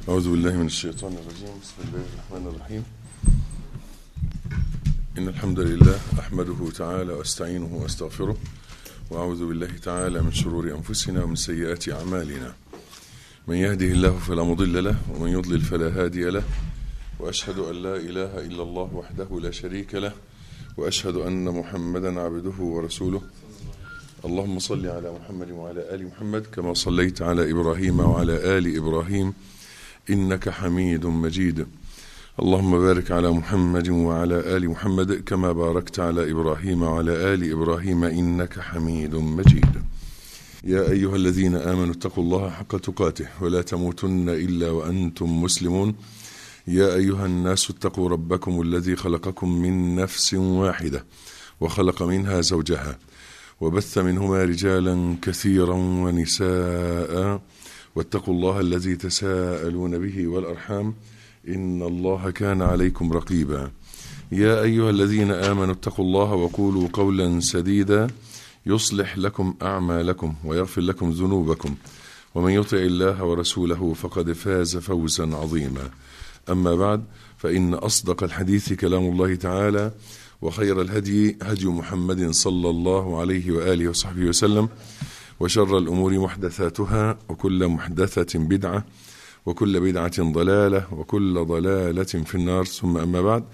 أعوذ بالله من الشيطان الرجيم بسم الله الرحمن الرحيم إن الحمد لله أحمده تعالى وأستعينه وأستغفره وأعوذ بالله تعالى من شرور أنفسنا ومن سيئات أعمالنا من يهده الله فلا مضل له ومن يضلل فلا هادي له وأشهد أن لا إله إلا الله وحده لا شريك له وأشهد أن محمدا عبده ورسوله اللهم صل على محمد وعلى آل محمد كما صليت على إبراهيم وعلى آل إبراهيم إنك حميد مجيد اللهم بارك على محمد وعلى آل محمد كما باركت على إبراهيم وعلى آل إبراهيم إنك حميد مجيد يا أيها الذين آمنوا اتقوا الله حق تقاته ولا تموتن إلا وأنتم مسلمون يا أيها الناس اتقوا ربكم الذي خلقكم من نفس واحدة وخلق منها زوجها وبث منهما رجالا كثيرا ونساء واتقوا الله الذي تساءلون به والأرحام إن الله كان عليكم رقيبا يا أيها الذين آمنوا اتقوا الله وقولوا قولا سديدا يصلح لكم أعمالكم ويغفر لكم ذنوبكم ومن يطع الله ورسوله فقد فاز فوزا عظيما أما بعد فإن أصدق الحديث كلام الله تعالى وخير الهدي هدي محمد صلى الله عليه وآله وصحبه وسلم وشر الأمور محدثاتها وكل محدثة بدعة وكل بدعة ضلالة وكل ضلالة في النار ثم أما بعد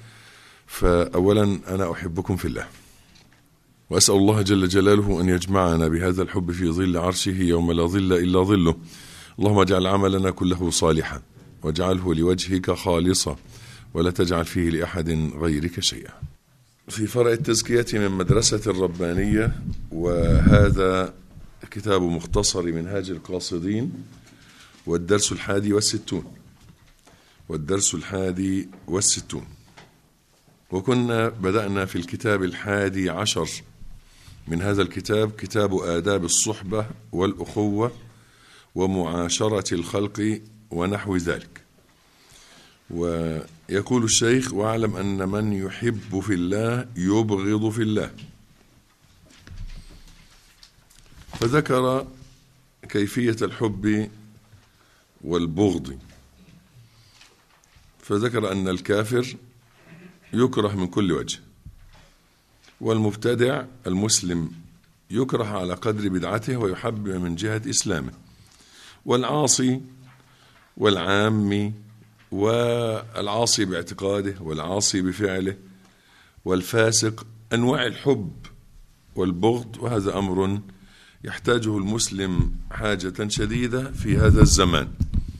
فأولا أنا أحبكم في الله وأسأل الله جل جلاله أن يجمعنا بهذا الحب في ظل عرشه يوم لا ظل إلا ظله اللهم اجعل عملنا كله صالحا واجعله لوجهك خالصا ولا تجعل فيه لأحد غيرك شيئا في فرع التزكية من مدرسة الربانية وهذا كتاب مختصر منهاج القاصدين والدرس الحادي والستون والدرس الحادي والستون وكنا بدأنا في الكتاب الحادي عشر من هذا الكتاب كتاب آداب الصحبة والأخوة ومعاشرة الخلق ونحو ذلك ويقول الشيخ واعلم أن من يحب في الله يبغض في الله فذكر كيفية الحب والبغض فذكر أن الكافر يكره من كل وجه والمبتدع المسلم يكره على قدر بدعته ويحب من جهة إسلامه والعاصي والعامي والعاصي باعتقاده والعاصي بفعله والفاسق أنواع الحب والبغض وهذا أمر يحتاجه المسلم حاجة شديدة في هذا الزمان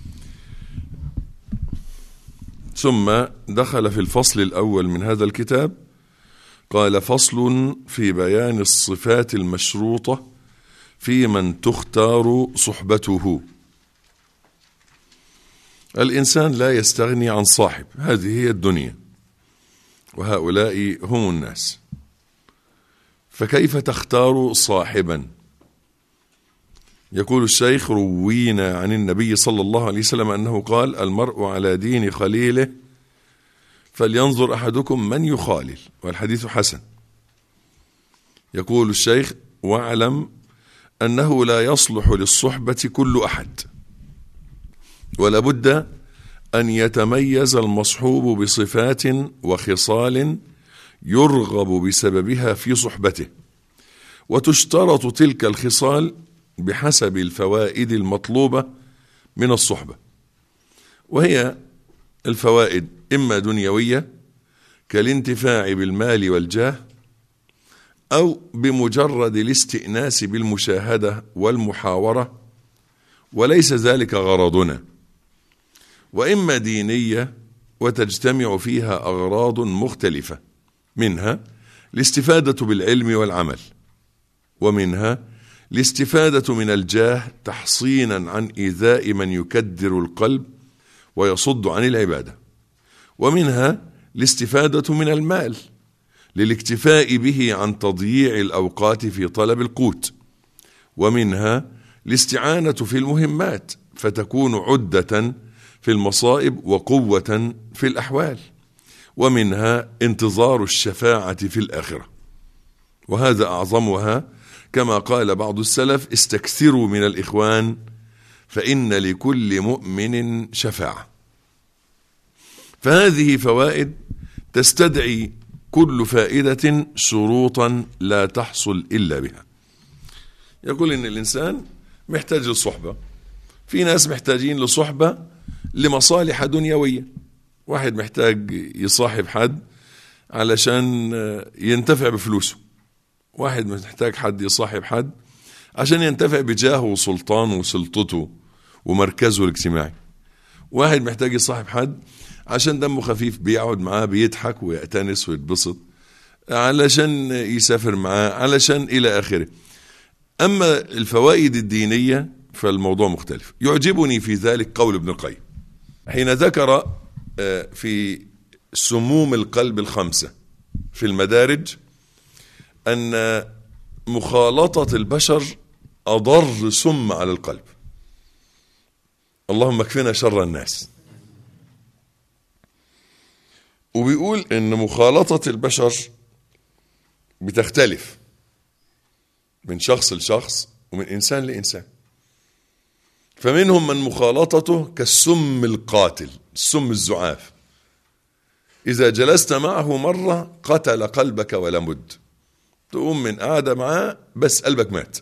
ثم دخل في الفصل الأول من هذا الكتاب قال فصل في بيان الصفات المشروطة في من تختار صحبته الإنسان لا يستغني عن صاحب هذه هي الدنيا وهؤلاء هم الناس فكيف تختار صاحبا يقول الشيخ روينا عن النبي صلى الله عليه وسلم أنه قال المرء على دين خليله فلينظر أحدكم من يخالل والحديث حسن يقول الشيخ واعلم أنه لا يصلح للصحبة كل أحد ولا بد أن يتميز المصحوب بصفات وخصال يرغب بسببها في صحبته وتشترط تلك الخصال بحسب الفوائد المطلوبة من الصحبة وهي الفوائد إما دنيوية كالانتفاع بالمال والجاه أو بمجرد الاستئناس بالمشاهدة والمحاورة وليس ذلك غرضنا وإما دينية وتجتمع فيها أغراض مختلفة منها الاستفادة بالعلم والعمل ومنها الاستفادة من الجاه تحصينا عن إيذاء من يكدر القلب ويصد عن العبادة ومنها الاستفادة من المال للاكتفاء به عن تضييع الأوقات في طلب القوت ومنها الاستعانة في المهمات فتكون عدة في المصائب وقوة في الأحوال ومنها انتظار الشفاعة في الآخرة وهذا أعظمها كما قال بعض السلف استكثروا من الإخوان فإن لكل مؤمن شفاعة فهذه فوائد تستدعي كل فائدة شروطا لا تحصل إلا بها يقول إن الإنسان محتاج للصحبة في ناس محتاجين لصحبة لمصالح دنيوية واحد محتاج يصاحب حد علشان ينتفع بفلوسه واحد محتاج حد يصاحب حد عشان ينتفع بجاهه وسلطانه وسلطته ومركزه الاجتماعي واحد محتاج يصاحب حد عشان دمه خفيف بيقعد معاه بيضحك ويأتنس ويتبسط علشان يسافر معاه علشان إلى آخره أما الفوائد الدينية فالموضوع مختلف يعجبني في ذلك قول ابن القيم حين ذكر في سموم القلب الخمسة في المدارج أن مخالطة البشر أضر سم على القلب اللهم اكفنا شر الناس وبيقول ان مخالطة البشر بتختلف من شخص لشخص ومن انسان لانسان فمنهم من مخالطته كالسم القاتل السم الزعاف اذا جلست معه مرة قتل قلبك ولا مد تقوم من قاعدة معاه بس قلبك مات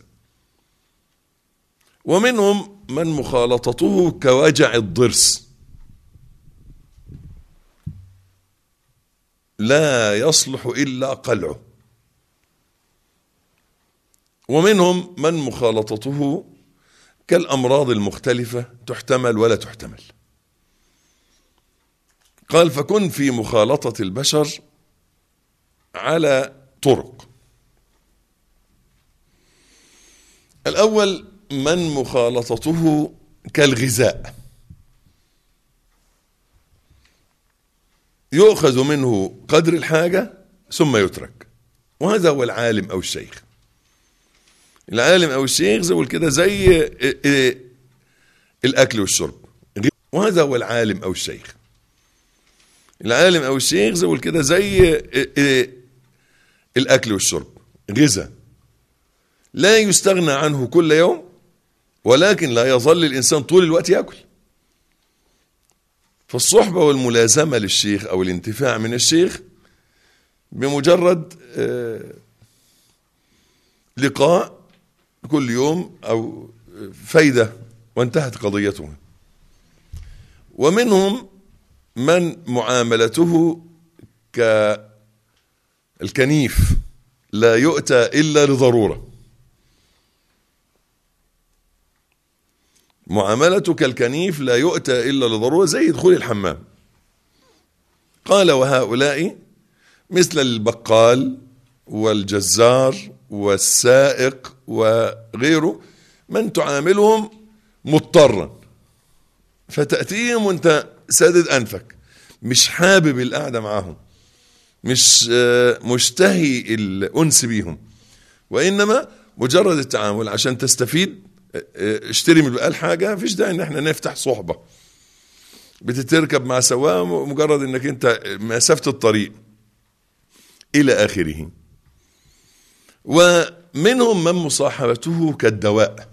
ومنهم من مخالطته كوجع الضرس لا يصلح إلا قلعه ومنهم من مخالطته كالأمراض المختلفة تحتمل ولا تحتمل قال فكن في مخالطة البشر على طرق الأول من مخالطته كالغذاء يؤخذ منه قدر الحاجة ثم يترك وهذا هو العالم أو الشيخ العالم أو الشيخ زي كده زي الأكل والشرب وهذا هو العالم أو الشيخ العالم أو الشيخ زي كده زي الأكل والشرب غذاء لا يستغنى عنه كل يوم ولكن لا يظل الإنسان طول الوقت يأكل فالصحبة والملازمة للشيخ أو الانتفاع من الشيخ بمجرد لقاء كل يوم أو فايدة وانتهت قضيته ومنهم من معاملته كالكنيف لا يؤتى إلا لضرورة معاملتك الكنيف لا يؤتى إلا لضرورة زي دخول الحمام قال وهؤلاء مثل البقال والجزار والسائق وغيره من تعاملهم مضطرا فتأتيهم وانت سادد أنفك مش حابب القعدة معاهم مش مشتهي الأنس بيهم وإنما مجرد التعامل عشان تستفيد اشتري من البقال حاجة مفيش داعي ان احنا نفتح صحبة بتتركب مع سواق مجرد انك انت مسافة الطريق الى اخره ومنهم من مصاحبته كالدواء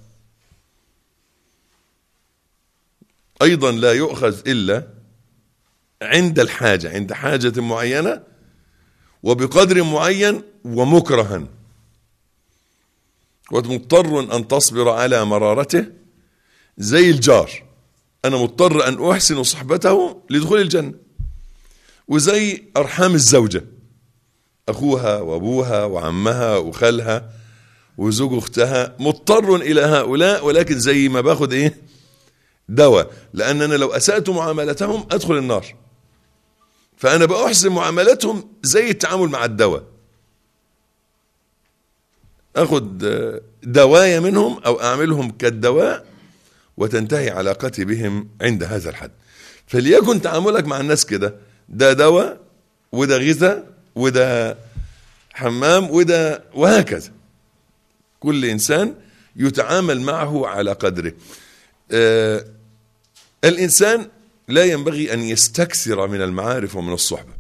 ايضا لا يؤخذ الا عند الحاجة عند حاجة معينة وبقدر معين ومكرها ومضطر أن تصبر على مرارته زي الجار أنا مضطر أن أحسن صحبته لدخول الجنة وزي أرحام الزوجة أخوها وأبوها وعمها وخالها وزوج أختها مضطر إلى هؤلاء ولكن زي ما باخد إيه دواء لأن أنا لو أسأت معاملتهم أدخل النار فأنا بأحسن معاملتهم زي التعامل مع الدواء اخد دوايا منهم او اعملهم كالدواء وتنتهي علاقتي بهم عند هذا الحد فليكن تعاملك مع الناس كده ده دواء وده غذاء وده حمام وده وهكذا كل انسان يتعامل معه على قدره آه الانسان لا ينبغي ان يستكثر من المعارف ومن الصحبه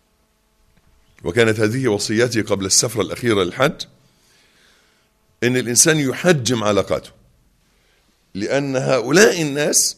وكانت هذه وصيتي قبل السفره الاخيره للحج ان الانسان يحجم علاقاته لأن هؤلاء الناس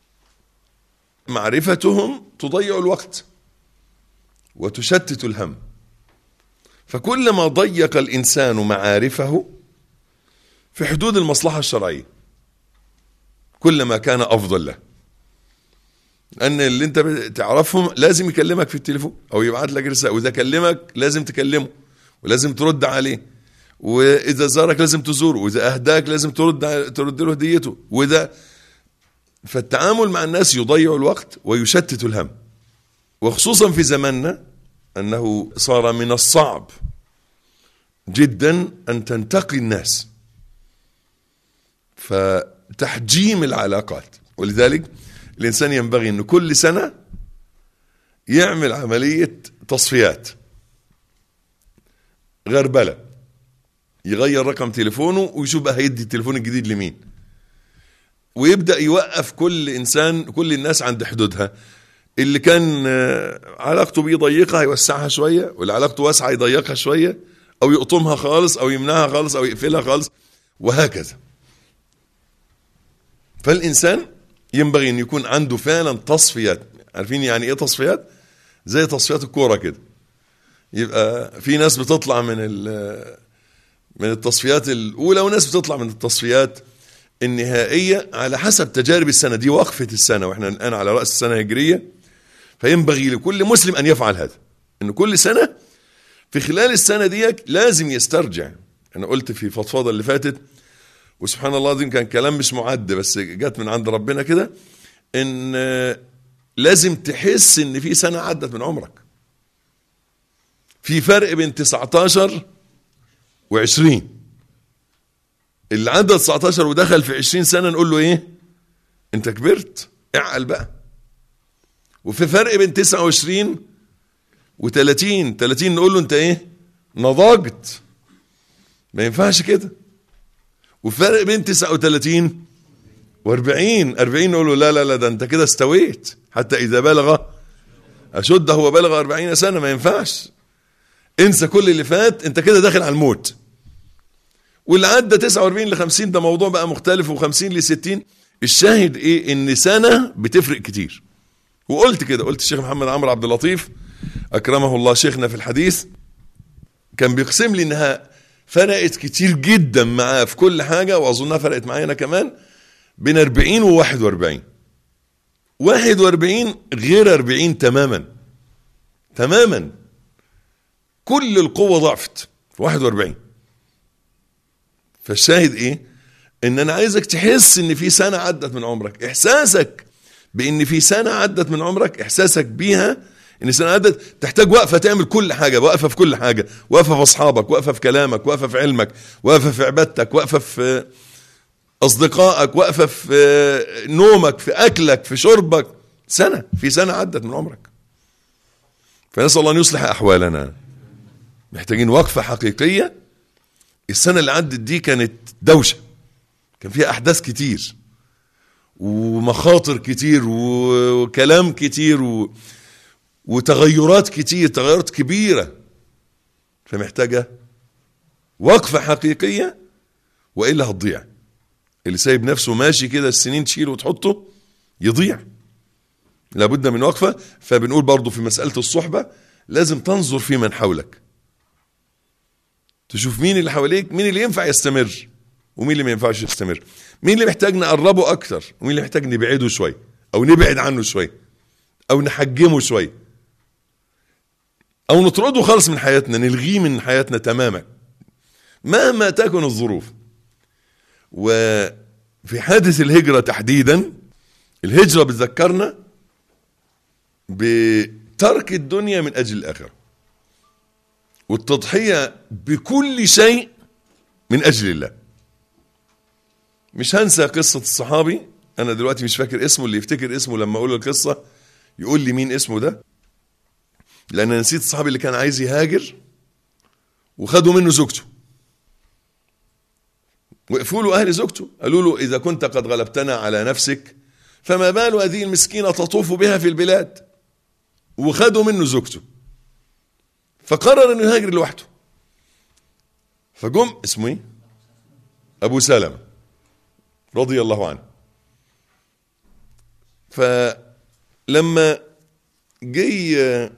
معرفتهم تضيع الوقت وتشتت الهم فكلما ضيق الإنسان معارفه في حدود المصلحة الشرعية كلما كان أفضل له لأن اللي أنت تعرفهم لازم يكلمك في التليفون أو يبعت لك رسالة وإذا كلمك لازم تكلمه ولازم ترد عليه وإذا زارك لازم تزوره وإذا أهداك لازم ترد ترد له هديته وإذا فالتعامل مع الناس يضيع الوقت ويشتت الهم وخصوصا في زماننا أنه صار من الصعب جدا أن تنتقي الناس فتحجيم العلاقات ولذلك الإنسان ينبغي أنه كل سنة يعمل عملية تصفيات غربلة يغير رقم تليفونه ويشوف بقى هيدي التليفون الجديد لمين ويبدأ يوقف كل إنسان كل الناس عند حدودها اللي كان علاقته بيه ضيقة هيوسعها شوية واللي علاقته واسعة يضيقها شوية أو يقطمها خالص أو يمنعها خالص أو يقفلها خالص وهكذا فالإنسان ينبغي أن يكون عنده فعلا تصفيات عارفين يعني إيه تصفيات زي تصفيات الكورة كده يبقى في ناس بتطلع من من التصفيات الأولى وناس بتطلع من التصفيات النهائية على حسب تجارب السنة دي وقفة السنة وإحنا الآن على رأس السنة الهجرية فينبغي لكل مسلم أن يفعل هذا أن كل سنة في خلال السنة دي لازم يسترجع أنا قلت في فضفاضة اللي فاتت وسبحان الله العظيم كان كلام مش معد بس جت من عند ربنا كده ان لازم تحس ان في سنة عدت من عمرك في فرق بين 19 و20 اللي عدى 19 ودخل في 20 سنة نقول له ايه انت كبرت اعقل بقى وفي فرق بين 29 و30 30 نقول له انت ايه نضجت ما ينفعش كده وفرق بين 39 و40 40 نقول له لا لا لا ده انت كده استويت حتى اذا بلغ اشده وبلغ 40 سنه ما ينفعش انسى كل اللي فات انت كده داخل على الموت واللي عدى 49 ل 50 ده موضوع بقى مختلف و50 ل 60 الشاهد ايه ان سنه بتفرق كتير وقلت كده قلت الشيخ محمد عمرو عبد اللطيف اكرمه الله شيخنا في الحديث كان بيقسم لي انها فرقت كتير جدا معاه في كل حاجة وأظنها فرقت معايا أنا كمان بين 40 و 41 41 غير 40 تماما تماما كل القوة ضعفت في 41 فالشاهد ايه ان انا عايزك تحس ان في سنة عدت من عمرك احساسك بان في سنة عدت من عمرك احساسك بيها ان السنه عدت تحتاج وقفه تعمل كل حاجه وقفه في كل حاجه وقفه في اصحابك وقفه في كلامك وقفه في علمك وقفه في عبادتك وقفه في اصدقائك وقفه في نومك في اكلك في شربك سنه في سنه عدت من عمرك فنسال الله ان يصلح احوالنا محتاجين وقفه حقيقيه السنه اللي عدت دي كانت دوشه كان فيها احداث كتير ومخاطر كتير وكلام كتير و... وتغيرات كتير تغيرات كبيرة فمحتاجة وقفة حقيقية وإلا هتضيع اللي سايب نفسه ماشي كده السنين تشيله وتحطه يضيع لابد من وقفة فبنقول برضو في مسألة الصحبة لازم تنظر في من حولك تشوف مين اللي حواليك مين اللي ينفع يستمر ومين اللي ما ينفعش يستمر مين اللي محتاج نقربه أكتر ومين اللي محتاج نبعده شوية أو نبعد عنه شوية أو نحجمه شوية أو نطرده خالص من حياتنا نلغيه من حياتنا تماما مهما تكن الظروف وفي حادث الهجرة تحديدا الهجرة بتذكرنا بترك الدنيا من أجل الآخرة والتضحية بكل شيء من أجل الله مش هنسى قصة الصحابي أنا دلوقتي مش فاكر اسمه اللي يفتكر اسمه لما أقول القصة يقول لي مين اسمه ده لأن أنا نسيت الصحابي اللي كان عايز يهاجر وخدوا منه زوجته وقفوا له أهل زوجته قالوا له إذا كنت قد غلبتنا على نفسك فما بال هذه المسكينة تطوف بها في البلاد وخدوا منه زوجته فقرر انه يهاجر لوحده فجم اسمه ايه ابو سلمة رضي الله عنه فلما جي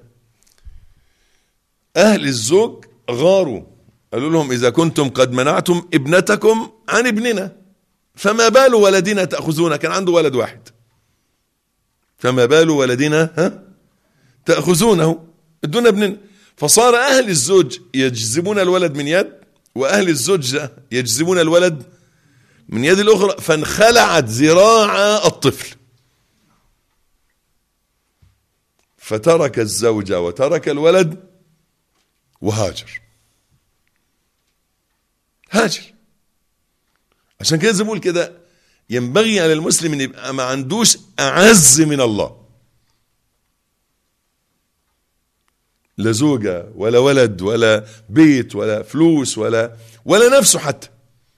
أهل الزوج غاروا قالوا لهم إذا كنتم قد منعتم ابنتكم عن ابننا فما بال ولدنا تأخذون كان عنده ولد واحد فما بال ولدنا ها تأخذونه ادونا ابننا فصار أهل الزوج يجذبون الولد من يد وأهل الزوج يجذبون الولد من يد الأخرى فانخلعت ذراع الطفل فترك الزوجة وترك الولد وهاجر هاجر عشان كده زي ما بقول كده ينبغي على المسلم ان يبقى ما عندوش اعز من الله لا زوجة ولا ولد ولا بيت ولا فلوس ولا ولا نفسه حتى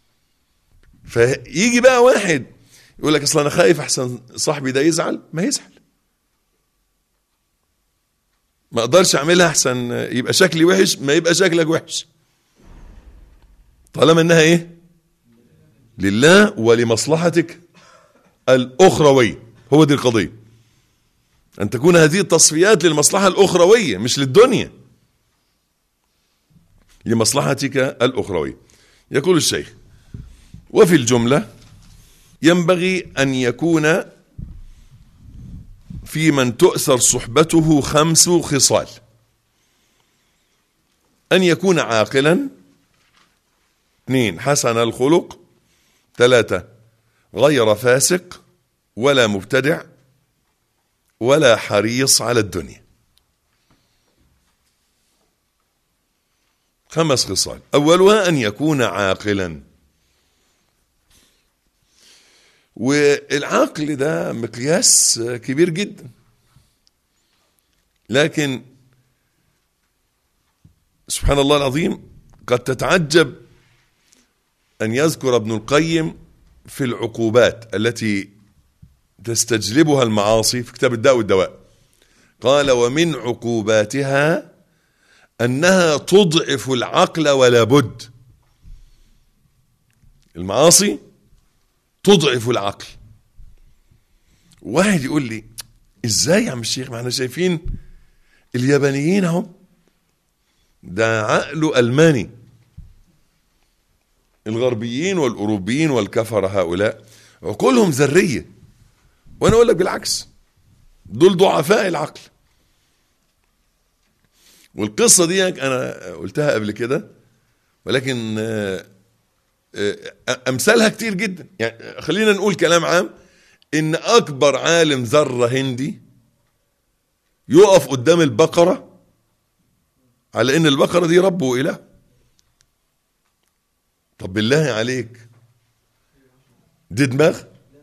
فيجي بقى واحد يقول لك اصل انا خايف احسن صاحبي ده يزعل ما يزعل ما اقدرش اعملها احسن يبقى شكلي وحش ما يبقى شكلك وحش طالما انها ايه لله ولمصلحتك الاخرويه هو دي القضيه ان تكون هذه التصفيات للمصلحه الاخرويه مش للدنيا لمصلحتك الاخرويه يقول الشيخ وفي الجمله ينبغي ان يكون في من تؤثر صحبته خمس خصال أن يكون عاقلا اثنين حسن الخلق ثلاثة غير فاسق ولا مبتدع ولا حريص على الدنيا خمس خصال أولها أن يكون عاقلا والعقل ده مقياس كبير جدا لكن سبحان الله العظيم قد تتعجب أن يذكر ابن القيم في العقوبات التي تستجلبها المعاصي في كتاب الداء والدواء قال ومن عقوباتها أنها تضعف العقل ولا بد المعاصي تضعف العقل واحد يقول لي ازاي يا عم الشيخ ما احنا شايفين اليابانيين اهو ده عقله الماني الغربيين والاوروبيين والكفره هؤلاء عقولهم ذريه وانا اقول لك بالعكس دول ضعفاء العقل والقصه دي انا قلتها قبل كده ولكن امثالها كتير جدا يعني خلينا نقول كلام عام ان اكبر عالم ذره هندي يقف قدام البقره على ان البقره دي رب واله طب بالله عليك دي دماغ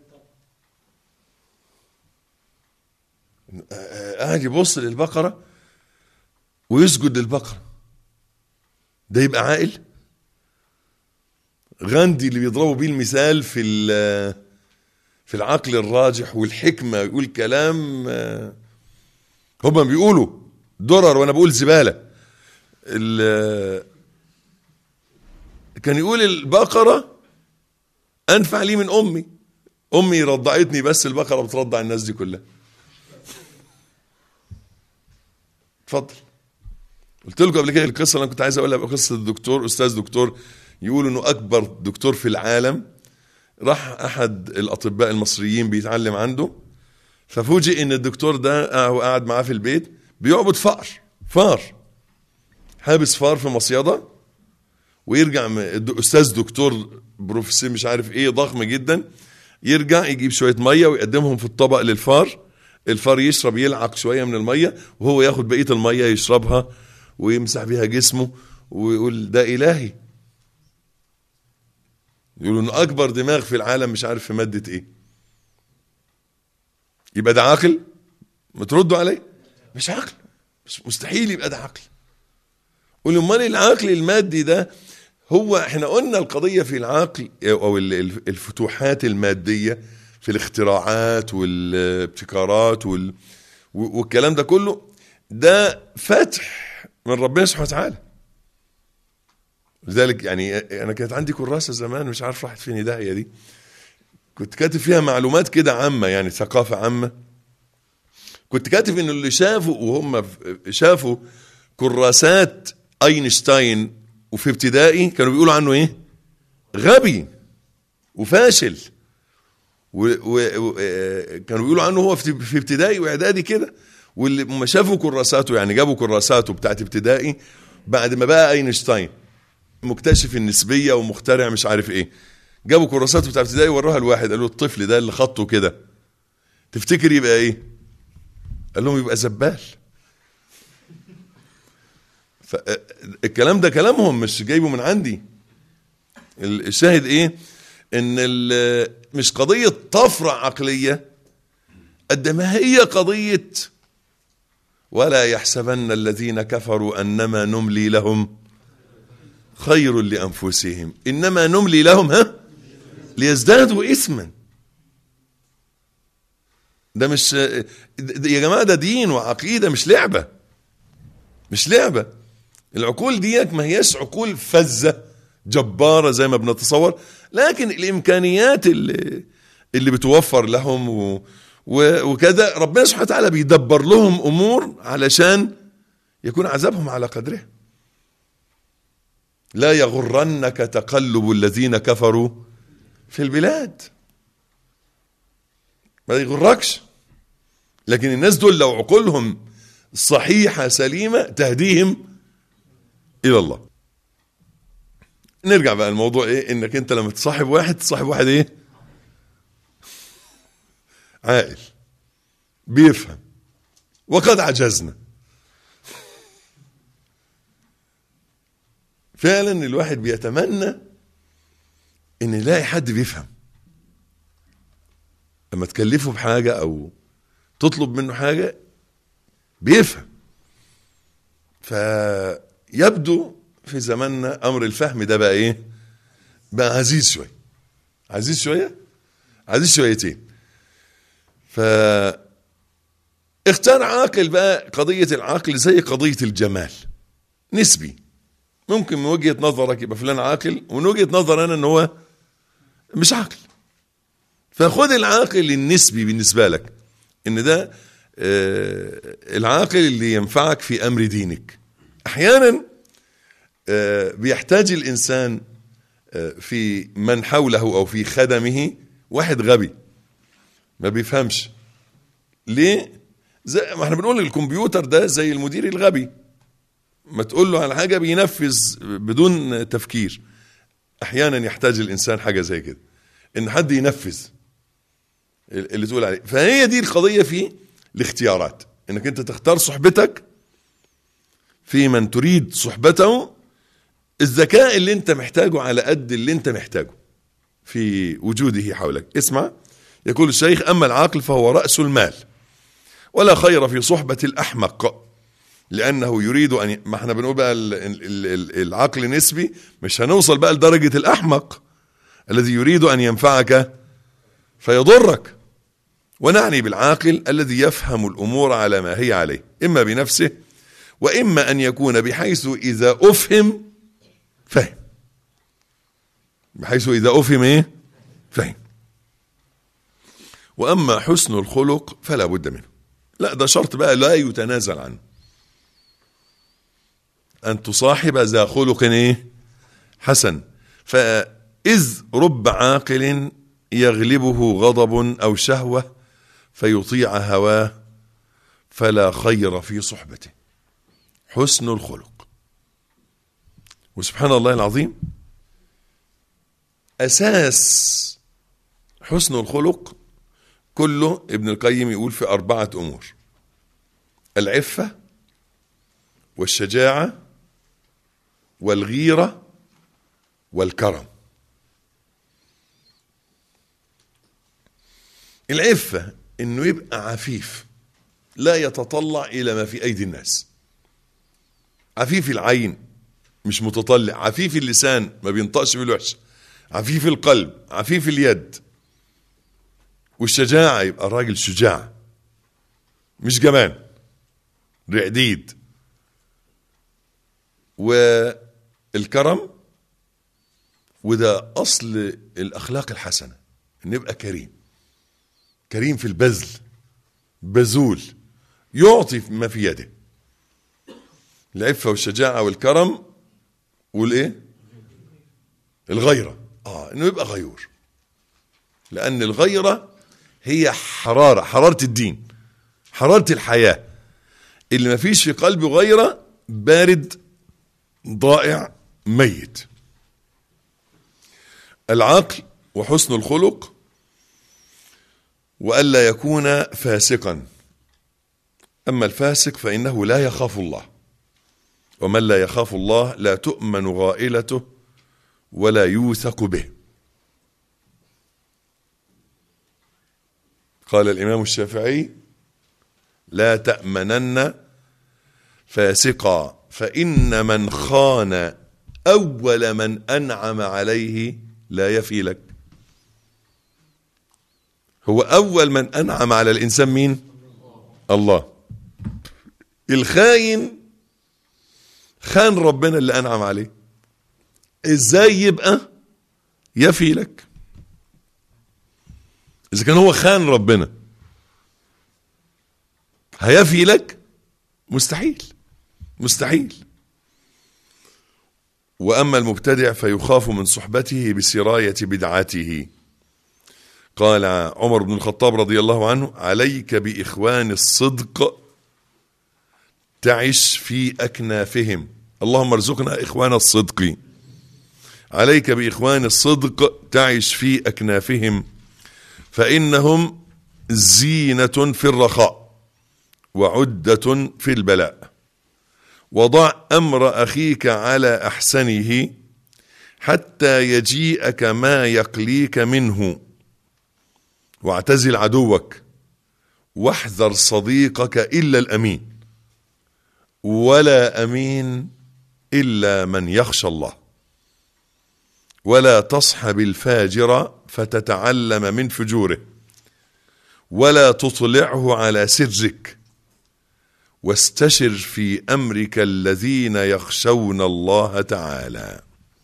قاعد يبص للبقره ويسجد للبقره ده يبقى عاقل غاندي اللي بيضربوا بيه المثال في في العقل الراجح والحكمة يقول كلام هم بيقولوا درر وانا بقول زبالة كان يقول البقرة انفع لي من امي امي رضعتني بس البقرة بترضع الناس دي كلها اتفضل قلت لكم قبل كده القصة اللي انا كنت عايز اقولها قصة الدكتور استاذ دكتور يقولوا انه اكبر دكتور في العالم راح احد الاطباء المصريين بيتعلم عنده ففوجئ ان الدكتور ده هو قاعد معاه في البيت بيعبد فار فار حابس فار في مصيده ويرجع استاذ دكتور بروفيسور مش عارف ايه ضخم جدا يرجع يجيب شويه ميه ويقدمهم في الطبق للفار الفار يشرب يلعق شويه من الميه وهو ياخد بقيه الميه يشربها ويمسح بيها جسمه ويقول ده الهي يقولوا انه اكبر دماغ في العالم مش عارف في ماده ايه يبقى ده عاقل ما تردوا علي مش عقل مش مستحيل يبقى ده عقل قول امال العقل المادي ده هو احنا قلنا القضيه في العقل او الفتوحات الماديه في الاختراعات والابتكارات وال والكلام ده كله ده فتح من ربنا سبحانه وتعالى لذلك يعني انا كانت عندي كراسه زمان مش عارف راحت فين ده هي دي كنت كاتب فيها معلومات كده عامه يعني ثقافه عامه كنت كاتب ان اللي شافوا وهم في- شافوا كراسات اينشتاين وفي ابتدائي كانوا بيقولوا عنه ايه غبي وفاشل وكانوا بيقولوا عنه هو في في ابتدائي واعدادي كده واللي ما شافوا كراساته يعني جابوا كراساته بتاعت ابتدائي بعد ما بقى اينشتاين مكتشف النسبيه ومخترع مش عارف ايه جابوا كراساته بتاعت ابتدائي وراها الواحد قالوا الطفل ده اللي خطه كده تفتكر يبقى ايه قال لهم يبقى زبال الكلام ده كلامهم مش جايبه من عندي الشاهد ايه ان ال- مش قضية طفرة عقلية قد ما هي قضية ولا يحسبن الذين كفروا انما نملي لهم خير لانفسهم انما نملي لهم ها ليزدادوا اثما ده مش ده يا جماعه ده دين وعقيده مش لعبه مش لعبه العقول ديت ما هياش عقول فزه جباره زي ما بنتصور لكن الامكانيات اللي اللي بتوفر لهم و و وكذا ربنا سبحانه وتعالى بيدبر لهم امور علشان يكون عذابهم على قدره لا يغرنك تقلب الذين كفروا في البلاد ما يغركش لكن الناس دول لو عقولهم صحيحة سليمة تهديهم إلى الله نرجع بقى الموضوع ايه انك انت لما تصاحب واحد تصاحب واحد ايه عاقل بيفهم وقد عجزنا فعلا الواحد بيتمنى ان يلاقي حد بيفهم لما تكلفه بحاجة او تطلب منه حاجة بيفهم فيبدو في زماننا امر الفهم ده بقى ايه بقى عزيز شويه عزيز شويه عزيز شويتين ف اختار عاقل بقى قضية العقل زي قضية الجمال نسبي ممكن من وجهة نظرك يبقى فلان عاقل ومن وجهة نظر انا ان هو مش عاقل فخد العاقل النسبي بالنسبة لك ان ده آه العاقل اللي ينفعك في امر دينك احيانا آه بيحتاج الانسان آه في من حوله او في خدمه واحد غبي ما بيفهمش ليه زي ما احنا بنقول الكمبيوتر ده زي المدير الغبي ما تقول له على حاجه بينفذ بدون تفكير احيانا يحتاج الانسان حاجه زي كده ان حد ينفذ اللي تقول عليه فهي دي القضيه في الاختيارات انك انت تختار صحبتك في من تريد صحبته الذكاء اللي انت محتاجه على قد اللي انت محتاجه في وجوده حولك اسمع يقول الشيخ اما العاقل فهو راس المال ولا خير في صحبه الاحمق لانه يريد ان ما احنا بنقول بقى ال ال ال العقل نسبي مش هنوصل بقى لدرجه الاحمق الذي يريد ان ينفعك فيضرك ونعني بالعاقل الذي يفهم الامور على ما هي عليه اما بنفسه واما ان يكون بحيث اذا افهم فهم بحيث اذا افهم ايه فهم واما حسن الخلق فلا بد منه لا ده شرط بقى لا يتنازل عنه ان تصاحب ذا خلق ايه حسن فاذ رب عاقل يغلبه غضب او شهوه فيطيع هواه فلا خير في صحبته حسن الخلق وسبحان الله العظيم اساس حسن الخلق كله ابن القيم يقول في اربعه امور العفه والشجاعه والغيره والكرم العفه انه يبقى عفيف لا يتطلع الى ما في ايدي الناس عفيف العين مش متطلع عفيف اللسان ما بينطقش بالوحش عفيف القلب عفيف اليد والشجاعة يبقى الراجل شجاع مش جبان رعديد والكرم وده أصل الأخلاق الحسنة إن يبقى كريم كريم في البذل بذول يعطي ما في يده العفة والشجاعة والكرم والايه الغيرة اه انه يبقى غيور لان الغيرة هي حرارة حرارة الدين حرارة الحياة اللي ما فيش في قلبه غيرة بارد ضائع ميت العقل وحسن الخلق وألا يكون فاسقا أما الفاسق فإنه لا يخاف الله ومن لا يخاف الله لا تؤمن غائلته ولا يوثق به قال الإمام الشافعي لا تأمنن فاسقا فإن من خان أول من أنعم عليه لا يفي لك هو أول من أنعم على الإنسان مين الله الخاين خان ربنا اللي أنعم عليه إزاي يبقى يفي لك إذا كان هو خان ربنا هيفي لك مستحيل مستحيل وأما المبتدع فيخاف من صحبته بسراية بدعته قال عمر بن الخطاب رضي الله عنه عليك بإخوان الصدق تعش في أكنافهم اللهم ارزقنا إخوان الصدق عليك بإخوان الصدق تعش في أكنافهم فإنهم زينة في الرخاء وعدة في البلاء وضع أمر أخيك على أحسنه حتى يجيئك ما يقليك منه واعتزل عدوك واحذر صديقك إلا الأمين ولا أمين إلا من يخشى الله ولا تصحب الفاجر فتتعلم من فجوره ولا تطلعه على سرك واستشر في امرك الذين يخشون الله تعالى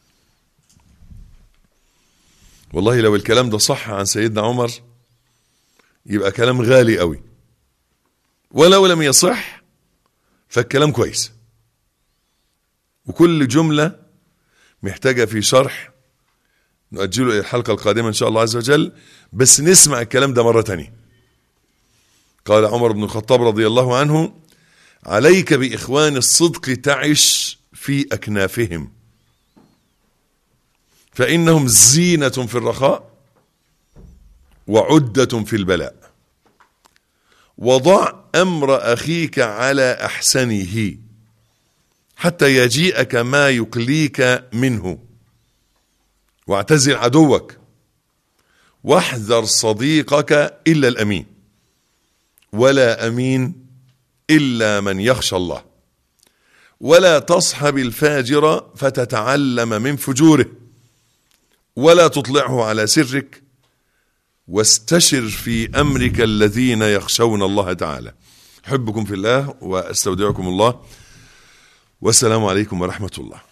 والله لو الكلام ده صح عن سيدنا عمر يبقى كلام غالي قوي ولو لم يصح فالكلام كويس وكل جملة محتاجة في شرح نؤجله إلى الحلقة القادمة إن شاء الله عز وجل بس نسمع الكلام ده مرة تانية قال عمر بن الخطاب رضي الله عنه عليك بإخوان الصدق تعش في أكنافهم فإنهم زينة في الرخاء وعدة في البلاء وضع أمر أخيك على أحسنه حتى يجيئك ما يقليك منه واعتزل عدوك واحذر صديقك إلا الأمين ولا أمين إلا من يخشى الله ولا تصحب الفاجر فتتعلم من فجوره ولا تطلعه على سرك واستشر في أمرك الذين يخشون الله تعالى أحبكم في الله وأستودعكم الله والسلام عليكم ورحمة الله